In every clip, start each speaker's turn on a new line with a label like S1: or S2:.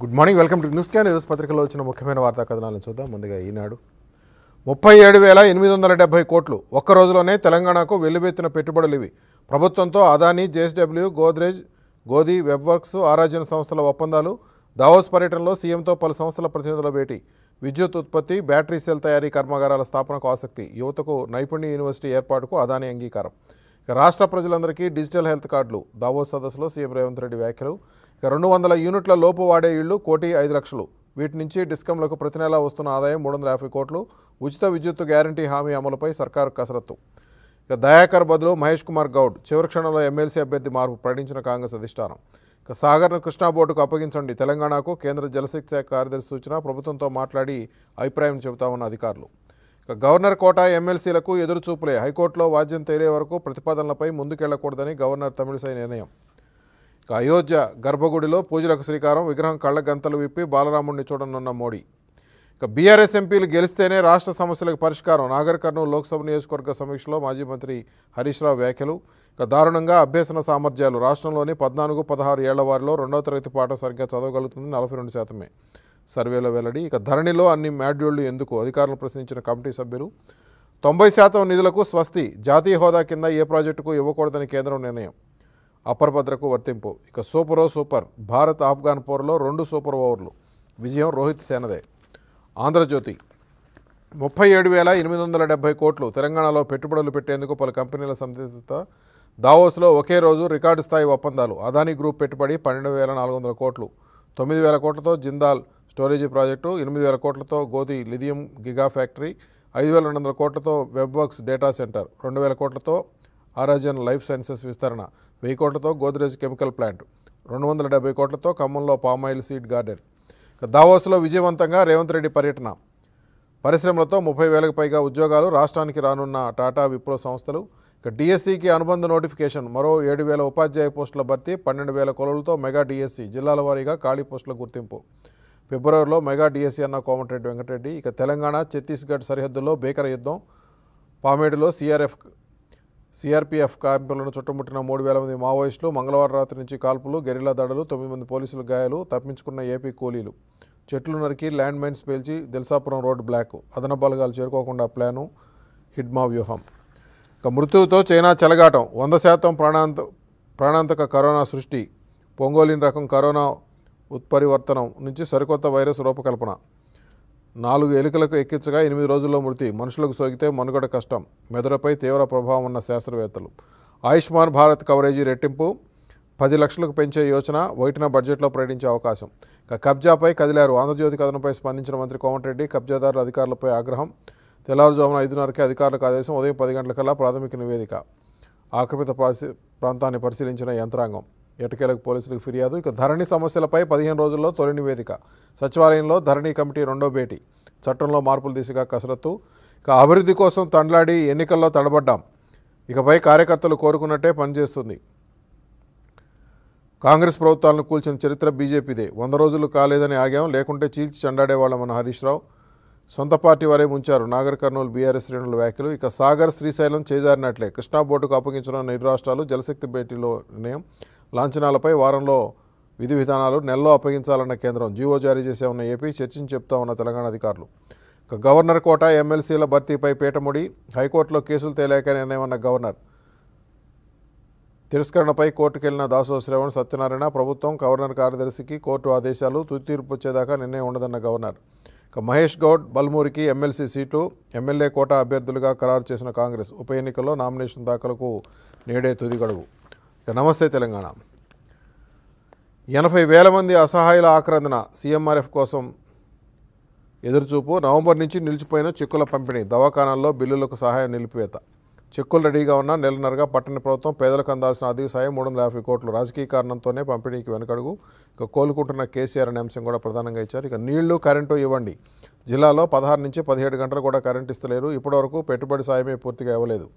S1: good morning welcome to news can ఈరోజు పత్రికలో వచ్చిన ముఖ్యమైన వార్తా కథనాలను చూద్దాం ముందుగా ఈనాడు ముప్పై ఏడు వేల ఎనిమిది వందల డెబ్బై కోట్లు ఒక్క రోజులోనే తెలంగాణకు వెల్లువెత్తిన పెట్టుబడులు ఇవి ప్రభుత్వంతో అదానీ జేఎస్డబ్ల్యూ గోద్రేజ్ గోది వెబ్వర్క్స్ ఆరాజన సంస్థల ఒప్పందాలు దావోస్ పర్యటనలో సీఎంతో పలు సంస్థల ప్రతినిధుల భేటీ విద్యుత్ ఉత్పత్తి బ్యాటరీ సెల్ తయారీ కర్మాగారాల స్థాపనకు ఆసక్తి యువతకు నైపుణ్య యూనివర్సిటీ ఏర్పాటుకు అదానీ అంగీకారం ఇక రాష్ట్ర ప్రజలందరికీ డిజిటల్ హెల్త్ కార్డులు దావోస్ సదస్సులో సీఎం రేవంత్ రెడ్డి వ్యాఖ్యలు ఇక రెండు వందల యూనిట్ల లోపు వాడే ఇళ్లు కోటి ఐదు లక్షలు వీటి నుంచి డిస్కంలకు ప్రతి నెలా వస్తున్న ఆదాయం మూడు వందల యాభై కోట్లు ఉచిత విద్యుత్ గ్యారంటీ హామీ అమలుపై సర్కారు కసరత్తు ఇక దయాకర్ బదులు మహేష్ కుమార్ గౌడ్ చివరి క్షణంలో ఎమ్మెల్సీ అభ్యర్థి మార్పు ప్రకటించిన కాంగ్రెస్ అధిష్టానం ఇక సాగర్ను కృష్ణా బోర్డుకు అప్పగించండి తెలంగాణకు కేంద్ర జలశక్తి శాఖ కార్యదర్శి సూచన ప్రభుత్వంతో మాట్లాడి అభిప్రాయం చెబుతామన్న అధికారులు ఇక గవర్నర్ కోటా ఎమ్మెల్సీలకు ఎదురుచూపులే హైకోర్టులో వాద్యం తేలే వరకు ప్రతిపాదనలపై ముందుకెళ్లకూడదని గవర్నర్ తమిళిసై నిర్ణయం ఇక అయోధ్య గర్భగుడిలో పూజలకు శ్రీకారం విగ్రహం కళ్ళ గంతలు విప్పి బాలరాముడిని చూడనున్న మోడీ ఇక బీఆర్ఎస్ ఎంపీలు గెలిస్తేనే రాష్ట్ర సమస్యలకు పరిష్కారం నాగర్ కర్నూలు లోక్సభ నియోజకవర్గ సమీక్షలో మాజీ మంత్రి హరీష్ రావు వ్యాఖ్యలు ఇక దారుణంగా అభ్యసన సామర్థ్యాలు రాష్ట్రంలోని పద్నాలుగు పదహారు ఏళ్ల వారిలో రెండవ తరగతి పాఠం సరిగ్గా చదవగలుగుతుంది నలభై రెండు శాతమే సర్వేలో వెల్లడి ఇక ధరణిలో అన్ని మాడ్యూళ్లు ఎందుకు అధికారులు ప్రశ్నించిన కమిటీ సభ్యులు తొంభై శాతం నిధులకు స్వస్తి జాతీయ హోదా కింద ఏ ప్రాజెక్టుకు ఇవ్వకూడదని కేంద్రం నిర్ణయం అప్పర్ భద్రకు వర్తింపు ఇక సూపరో సూపర్ భారత్ ఆఫ్ఘాన్ పోరులో రెండు సూపర్ ఓవర్లు విజయం రోహిత్ సేనదే ఆంధ్రజ్యోతి ముప్పై ఏడు వేల ఎనిమిది వందల డెబ్బై కోట్లు తెలంగాణలో పెట్టుబడులు పెట్టేందుకు పలు కంపెనీల సంసిద్ధత దావోస్లో ఒకే రోజు రికార్డు స్థాయి ఒప్పందాలు అదానీ గ్రూప్ పెట్టుబడి పన్నెండు వేల నాలుగు వందల కోట్లు తొమ్మిది వేల కోట్లతో జిందాల్ స్టోరేజీ ప్రాజెక్టు ఎనిమిది వేల కోట్లతో గోధి లిథియం గిగా ఫ్యాక్టరీ ఐదు వేల రెండు వందల కోట్లతో వెబ్వర్క్స్ డేటా సెంటర్ రెండు వేల కోట్లతో ఆరాజన్ లైఫ్ సైన్సెస్ విస్తరణ వెయ్యి కోట్లతో గోద్రేజ్ కెమికల్ ప్లాంట్ రెండు వందల డెబ్బై కోట్లతో ఖమ్మంలో పామాయిల్ సీడ్ గార్డెన్ ఇక దావోస్లో విజయవంతంగా రేవంత్ రెడ్డి పర్యటన పరిశ్రమలతో ముప్పై వేలకు పైగా ఉద్యోగాలు రాష్ట్రానికి రానున్న టాటా విప్రో సంస్థలు ఇక డిఎస్సికి అనుబంధ నోటిఫికేషన్ మరో ఏడు వేల ఉపాధ్యాయ పోస్టుల భర్తీ పన్నెండు వేల కొలులతో మెగా డిఎస్సి జిల్లాల వారీగా ఖాళీ పోస్టుల గుర్తింపు ఫిబ్రవరిలో మెగా డిఎస్సి అన్న కోమటిరెడ్డి వెంకటరెడ్డి ఇక తెలంగాణ ఛత్తీస్గఢ్ సరిహద్దుల్లో భీకర యుద్ధం పామేడులో సిఆర్ఎఫ్ సిఆర్పీఎఫ్ క్యాంపులను చుట్టుముట్టిన మూడు వేల మంది మావోయిస్టులు మంగళవారం రాత్రి నుంచి కాల్పులు గెరిల్లా దాడులు తొమ్మిది మంది పోలీసులు గాయాలు తప్పించుకున్న ఏపీ కూలీలు చెట్లు నరికి ల్యాండ్ మైన్స్ పేల్చి దిల్సాపురం రోడ్ బ్లాక్ అదన బలగాలు చేరుకోకుండా ప్లాను హిడ్మా వ్యూహం ఇక మృత్యువుతో చైనా చెలగాటం వంద శాతం ప్రాణాంత ప్రాణాంతక కరోనా సృష్టి పొంగోలిన్ రకం కరోనా ఉత్పరివర్తనం నుంచి సరికొత్త వైరస్ రూపకల్పన నాలుగు ఎలుకలకు ఎక్కించగా ఎనిమిది రోజుల్లో మృతి మనుషులకు సోకితే మనుగడ కష్టం మెదడుపై తీవ్ర ప్రభావం ఉన్న శాస్త్రవేత్తలు ఆయుష్మాన్ భారత్ కవరేజీ రెట్టింపు పది లక్షలకు పెంచే యోచన వైటిన బడ్జెట్లో ప్రకటించే అవకాశం ఇక కబ్జాపై కదిలారు ఆంధ్రజ్యోతి కథనంపై స్పందించిన మంత్రి కోమటిరెడ్డి కబ్జాదారుల అధికారులపై ఆగ్రహం తెల్లవారుజామున ఐదున్నరకే అధికారులకు ఆదేశం ఉదయం పది గంటలకల్లా ప్రాథమిక నివేదిక ఆక్రమిత ప్రాసి ప్రాంతాన్ని పరిశీలించిన యంత్రాంగం ఎటకేలకు పోలీసులకు ఫిర్యాదు ఇక ధరణి సమస్యలపై పదిహేను రోజుల్లో తొలి నివేదిక సచివాలయంలో ధరణి కమిటీ రెండో భేటీ చట్టంలో మార్పుల దిశగా కసరత్తు ఇక అభివృద్ధి కోసం తండ్లాడి ఎన్నికల్లో తడబడ్డాం ఇకపై కార్యకర్తలు కోరుకున్నట్టే పనిచేస్తుంది కాంగ్రెస్ ప్రభుత్వాలను కూల్చిన చరిత్ర బీజేపీదే వంద రోజులు కాలేదని ఆగాం లేకుంటే చీల్చి చెండాడేవాళ్ళమన్న హరీష్ రావు సొంత పార్టీ వారే ముంచారు నాగర్ కర్నూలు బీఆర్ఎస్ శ్రేణుల వ్యాఖ్యలు ఇక సాగర్ శ్రీశైలం చేజారినట్లే కృష్ణా బోర్డుకు అప్పగించిన ఇరు రాష్ట్రాలు జలశక్తి భేటీలో నిర్ణయం లాంఛనాలపై వారంలో విధి విధానాలు నెలలో అప్పగించాలన్న కేంద్రం జీవో జారీ చేసే ఉన్న ఏపీ చర్చించి చెప్తా ఉన్న తెలంగాణ అధికారులు ఇక గవర్నర్ కోట ఎమ్మెల్సీల భర్తీపై పీటముడి హైకోర్టులో కేసులు తేలేక నిర్ణయమన్న గవర్నర్ తిరస్కరణపై కోర్టుకెళ్లిన దాసో శ్రవణ్ సత్యనారాయణ ప్రభుత్వం గవర్నర్ కార్యదర్శికి కోర్టు ఆదేశాలు తుది తీర్పు వచ్చేదాకా నిర్ణయం ఉండదన్న గవర్నర్ ఇక మహేష్ గౌడ్ బల్మూరికి ఎమ్మెల్సీ సీటు ఎమ్మెల్యే కోట అభ్యర్థులుగా ఖరారు చేసిన కాంగ్రెస్ ఉప ఎన్నికల్లో నామినేషన్ దాఖలకు నేడే తుది గడువు ఇక నమస్తే తెలంగాణ ఎనభై వేల మంది అసహాయుల ఆక్రందన సీఎంఆర్ఎఫ్ కోసం ఎదురుచూపు నవంబర్ నుంచి నిలిచిపోయిన చెక్కుల పంపిణీ దవాఖానాల్లో బిల్లులకు సహాయం నిలిపివేత చెక్కులు రెడీగా ఉన్న నెలన్నరగా పట్టణ ప్రభుత్వం పేదలకు అందాల్సిన ఆర్థిక సాయం మూడు వందల యాభై కోట్లు రాజకీయ కారణంతోనే పంపిణీకి వెనకడుగు ఇక కోలుకుంటున్న కేసీఆర్ అనే అంశం కూడా ప్రధానంగా ఇచ్చారు ఇక నీళ్లు కరెంటు ఇవ్వండి జిల్లాలో పదహారు నుంచి పదిహేడు గంటలు కూడా కరెంట్ ఇస్తలేరు ఇప్పటివరకు పెట్టుబడి సాయమే పూర్తిగా ఇవ్వలేదు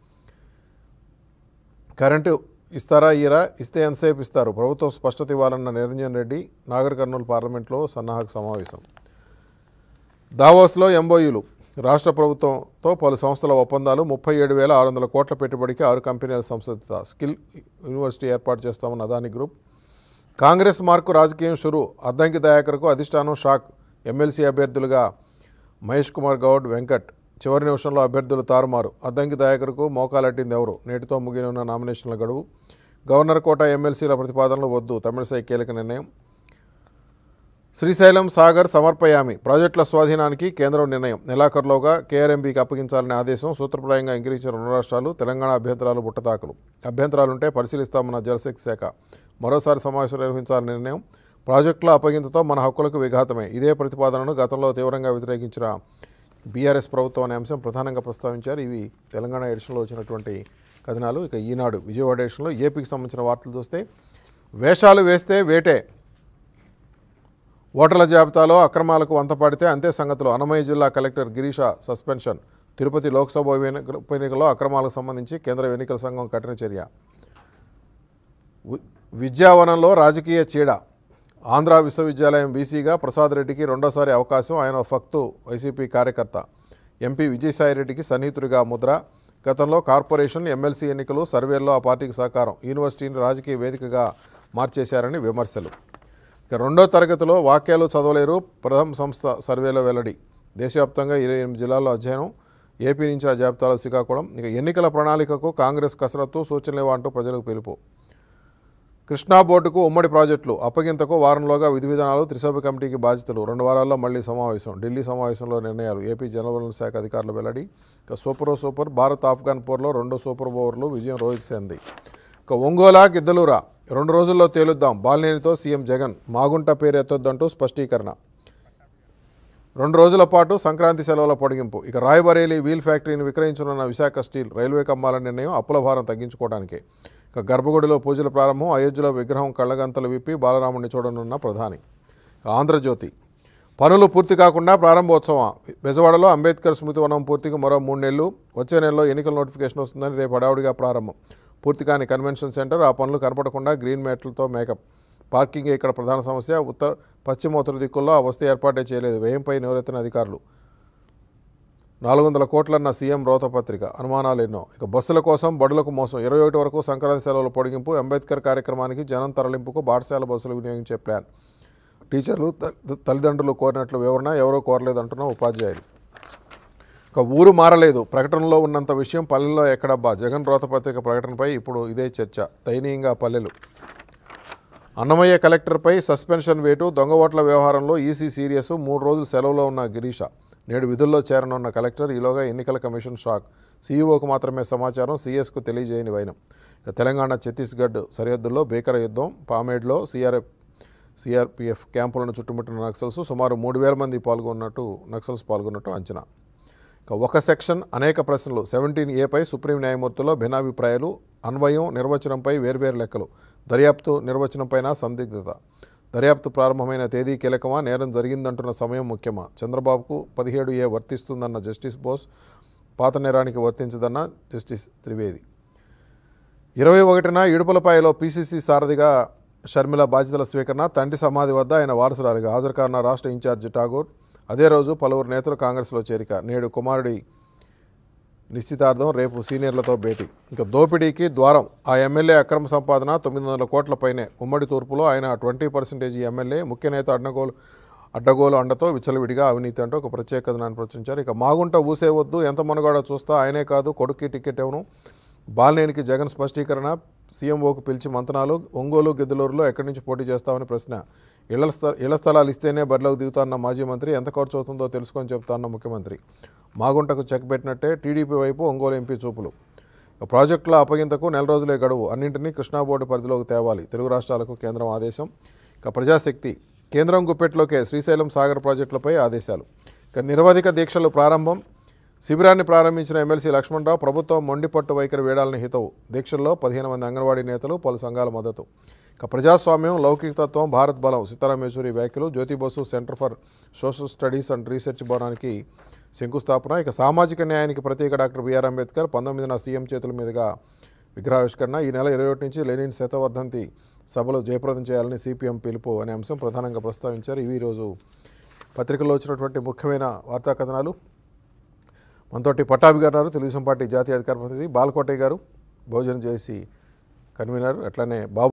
S1: కరెంటు ఇస్తారా ఇయరా ఇస్తే ఎంతసేపు ఇస్తారు ప్రభుత్వం స్పష్టత ఇవ్వాలన్న నిరంజన్ రెడ్డి నాగర్ కర్నూలు పార్లమెంట్లో సన్నాహక సమావేశం దావోస్లో ఎంబోయూలు రాష్ట్ర ప్రభుత్వంతో పలు సంస్థల ఒప్పందాలు ముప్పై ఏడు వేల ఆరు వందల కోట్ల పెట్టుబడికి ఆరు కంపెనీల సంస్థ స్కిల్ యూనివర్సిటీ ఏర్పాటు చేస్తామన్న అదాని గ్రూప్ కాంగ్రెస్ మార్కు రాజకీయం షురు అద్దంకి దయాకర్కు అధిష్టానం షాక్ ఎమ్మెల్సీ అభ్యర్థులుగా మహేష్ కుమార్ గౌడ్ వెంకట్ చివరి నిమిషంలో అభ్యర్థులు తారుమారు అద్దంకి దయాకర్కు మోకాలట్టింది ఎవరు నేటితో ముగినున్న నామినేషన్ల గడువు గవర్నర్ కోట ఎమ్మెల్సీల ప్రతిపాదనలు వద్దు తమిళసై కీలక నిర్ణయం శ్రీశైలం సాగర్ సమర్పయామి ప్రాజెక్టుల స్వాధీనానికి కేంద్రం నిర్ణయం నెలాఖరులోగా కేఆర్ఎంబీకి అప్పగించాలనే ఆదేశం సూత్రప్రాయంగా అంగీకరించిన రెండు రాష్ట్రాలు తెలంగాణ అభ్యంతరాలు బుట్టతాకులు అభ్యంతరాలుంటే పరిశీలిస్తామన్న జలశక్తి శాఖ మరోసారి సమావేశం నిర్వహించాలనే నిర్ణయం ప్రాజెక్టుల అప్పగింతతో మన హక్కులకు విఘాతమే ఇదే ప్రతిపాదనను గతంలో తీవ్రంగా వ్యతిరేకించిన బీఆర్ఎస్ ప్రభుత్వం అనే అంశం ప్రధానంగా ప్రస్తావించారు ఇవి తెలంగాణ ఎడిషన్లో వచ్చినటువంటి కథనాలు ఇక ఈనాడు విజయవాడ ఎడిషన్లో ఏపీకి సంబంధించిన వార్తలు చూస్తే వేషాలు వేస్తే వేటే ఓటర్ల జాబితాలో అక్రమాలకు వంతపాడితే అంతే సంగతులు అన్నమయ్య జిల్లా కలెక్టర్ గిరీష సస్పెన్షన్ తిరుపతి లోక్సభ ఉప ఎన్నిక- ఉప ఎన్నికల్లో అక్రమాలకు సంబంధించి కేంద్ర ఎన్నికల సంఘం కఠిన చర్య వి- విద్యావనంలో రాజకీయ చీడ ఆంధ్ర విశ్వవిద్యాలయం బీసీగా ప్రసాద్ రెడ్డికి రెండోసారి అవకాశం ఆయన ఫక్తు వైసీపీ కార్యకర్త ఎంపీ విజయసాయిరెడ్డికి సన్నిహితుడిగా ముద్ర గతంలో కార్పొరేషన్ ఎమ్మెల్సీ ఎన్నికలు సర్వేల్లో ఆ పార్టీకి సహకారం యూనివర్సిటీని రాజకీయ వేదికగా మార్చేశారని విమర్శలు ఇక రెండో తరగతిలో వాక్యాలు చదవలేరు ప్రథమ సంస్థ సర్వేలో వెల్లడి దేశవ్యాప్తంగా ఇరవై ఎనిమిది జిల్లాల్లో అధ్యయనం ఏపీ నుంచి ఆ జాబితాలో శ్రీకాకుళం ఇక ఎన్నికల ప్రణాళికకు కాంగ్రెస్ కసరత్తు సూచనలేవా అంటూ ప్రజలకు పిలుపు కృష్ణా బోర్డుకు ఉమ్మడి ప్రాజెక్టులు అప్పగింతకు వారంలోగా విధి విధానాలు త్రిసభ్య కమిటీకి బాధ్యతలు రెండు వారాల్లో మళ్లీ సమావేశం ఢిల్లీ సమావేశంలో నిర్ణయాలు ఏపీ జలవనరుల శాఖ అధికారులు వెల్లడి ఇక సూపర్ ఓ సూపర్ భారత్ ఆఫ్ఘన్ పోర్లో రెండో సూపర్ ఓవర్లు విజయం రోహిత్ సేంది ఇక ఒంగోలా గిద్దలూరా రెండు రోజుల్లో తేలుద్దాం బాలినేనితో సీఎం జగన్ మాగుంట పేరు ఎత్తొద్దంటూ స్పష్టీకరణ రెండు రోజుల పాటు సంక్రాంతి సెలవుల పొడిగింపు ఇక రాయబరేలీ వీల్ ఫ్యాక్టరీని విక్రయించనున్న విశాఖ స్టీల్ రైల్వే కమ్మాల నిర్ణయం అప్పుల భారం తగ్గించుకోవడానికి ఇక గర్భగుడిలో పూజల ప్రారంభం అయోధ్యలో విగ్రహం కళ్ళగంతలు విప్పి బాలరాముడిని చూడనున్న ప్రధాని ఇక ఆంధ్రజ్యోతి పనులు పూర్తి కాకుండా ప్రారంభోత్సవం బెజవాడలో అంబేద్కర్ స్మృతి వనం పూర్తికి మరో మూడు నెలలు వచ్చే నెలలో ఎన్నికల నోటిఫికేషన్ వస్తుందని రేపు హడావుడిగా ప్రారంభం పూర్తి కాని కన్వెన్షన్ సెంటర్ ఆ పనులు కనపడకుండా గ్రీన్ మ్యాట్లతో మేకప్ పార్కింగే ఇక్కడ ప్రధాన సమస్య ఉత్తర పశ్చిమ ఉత్తర దిక్కుల్లో ఆ వస్తు ఏర్పాటే చేయలేదు వ్యయంపై నివరెత్తిన అధికారులు నాలుగు వందల కోట్లన్న సీఎం రోతపత్రిక అనుమానాలు ఎన్నో ఇక బస్సుల కోసం బడులకు మోసం ఇరవై ఒకటి వరకు సంక్రాంతి సెలవుల పొడిగింపు అంబేద్కర్ కార్యక్రమానికి జనం తరలింపుకు పాఠశాల బస్సులు వినియోగించే ప్లాన్ టీచర్లు త- తల్లిదండ్రులు కోరినట్లు వివరణ ఎవరో కోరలేదంటున్న ఉపాధ్యాయులు ఇక ఊరు మారలేదు ప్రకటనలో ఉన్నంత విషయం పల్లెల్లో ఎక్కడబ్బా జగన్ రోతపత్రిక ప్రకటనపై ఇప్పుడు ఇదే చర్చ దయనీయంగా పల్లెలు అన్నమయ్య కలెక్టర్పై సస్పెన్షన్ వేటు దొంగ ఓట్ల వ్యవహారంలో ఈసీ సీరియస్ మూడు రోజులు సెలవులో ఉన్న గిరీష నేడు విధుల్లో చేరనున్న కలెక్టర్ ఈలోగా ఎన్నికల కమిషన్ షాక్ సీఈఓకు మాత్రమే సమాచారం సీఎస్కు తెలియజేయని వైనం ఇక తెలంగాణ ఛత్తీస్గఢ్ సరిహద్దుల్లో భీకర యుద్ధం పామేడ్లో సిఆర్ఎఫ్ సిఆర్పిఎఫ్ క్యాంపులను చుట్టుముట్టిన నక్సల్స్ సుమారు మూడు వేల మంది పాల్గొన్నట్టు నక్సల్స్ పాల్గొన్నట్టు అంచనా ఇక ఒక సెక్షన్ అనేక ప్రశ్నలు సెవెంటీన్ ఏపై సుప్రీం న్యాయమూర్తిలో భిన్నాభిప్రాయాలు అన్వయం నిర్వచనంపై వేర్వేరు లెక్కలు దర్యాప్తు నిర్వచనంపైన సందిగ్ధత దర్యాప్తు ప్రారంభమైన తేదీ కీలకమా నేరం జరిగిందంటున్న సమయం ముఖ్యమా చంద్రబాబుకు పదిహేడు ఏ వర్తిస్తుందన్న జస్టిస్ బోస్ పాత నేరానికి వర్తించదన్న జస్టిస్ త్రివేది ఇరవై ఒకటిన ఇడుపులపాయలో పీసీసీ సారథిగా షర్మిల బాధ్యతల స్వీకరణ తండ్రి సమాధి వద్ద ఆయన వారసురాలిగా హాజరు కానున్న రాష్ట్ర ఇన్ఛార్జి ఠాగూర్ అదే రోజు పలువురు నేతలు కాంగ్రెస్లో చేరిక నేడు కుమారుడి నిశ్చితార్థం రేపు సీనియర్లతో భేటీ ఇంకా దోపిడీకి ద్వారం ఆ ఎమ్మెల్యే అక్రమ సంపాదన తొమ్మిది వందల కోట్ల పైనే ఉమ్మడి తూర్పులో ఆయన ట్వంటీ పర్సెంటేజ్ ఎమ్మెల్యే ముఖ్య నేత అడ్డగోలు అడ్డగోలు అండతో విచ్చలవిడిగా అవినీతి అంటూ ఒక ప్రత్యేక కథనాన్ని ప్రచురించారు ఇక మాగుంట ఊసే వద్దు ఎంత మనుగాడో చూస్తా ఆయనే కాదు కొడుక్కి టికెట్ ఇవ్వను బాలినేనికి జగన్ స్పష్టీకరణ సీఎంఓకు పిలిచి మంతనాలు ఒంగోలు గిద్దలూరులో ఎక్కడి నుంచి పోటీ చేస్తామని ప్రశ్న ఇళ్ల స్థ ఇళ్ల స్థలాలు ఇస్తేనే బరిలోకి దిగుతాన్న మాజీ మంత్రి ఎంత ఖర్చు అవుతుందో తెలుసుకొని చెప్తాన్న ముఖ్యమంత్రి మాగుంటకు చెక్ పెట్టినట్టే టీడీపీ వైపు ఒంగోలు ఎంపీ చూపులు ఇక ప్రాజెక్టుల అప్పగింతకు నెల రోజులే గడువు అన్నింటినీ కృష్ణా బోర్డు పరిధిలోకి తేవాలి తెలుగు రాష్ట్రాలకు కేంద్రం ఆదేశం ఇక ప్రజాశక్తి కేంద్రం గుప్పెట్లోకే శ్రీశైలం సాగర్ ప్రాజెక్టులపై ఆదేశాలు ఇక నిరవధిక దీక్షలు ప్రారంభం శిబిరాన్ని ప్రారంభించిన ఎమ్మెల్సీ లక్ష్మణరావు ప్రభుత్వం మొండిపట్టు వైఖరి వేడాలని హితవు దీక్షల్లో పదిహేను మంది అంగన్వాడీ నేతలు పలు సంఘాల మద్దతు ఇక ప్రజాస్వామ్యం లౌకికతత్వం భారత్ బలం సీతారాం యేచూరి వ్యాఖ్యలు Jyoti Basu centre for social studies and research భవనానికి శంకుస్థాపన ఇక సామాజిక న్యాయానికి ప్రత్యేక డాక్టర్ బిఆర్ అంబేద్కర్ పంతొమ్మిదిన సీఎం చేతుల మీదుగా విగ్రహావిష్కరణ ఈ నెల ఇరవై ఒకటి నుంచి లెనిన్ శతవర్ధంతి సభలు జయప్రదం చేయాలని సిపిఎం పిలుపు అనే అంశం ప్రధానంగా ప్రస్తావించారు ఇవి ఈరోజు పత్రికల్లో వచ్చినటువంటి ముఖ్యమైన వార్తా కథనాలు మనతోటి పట్టాభి గారు ఉన్నారు, తెలుగుదేశం పార్టీ జాతీయ అధికార ప్రతినిధి బాలకోటయ్య గారు భోజనం చేసి కన్వీనర్ అట్లనే బాబు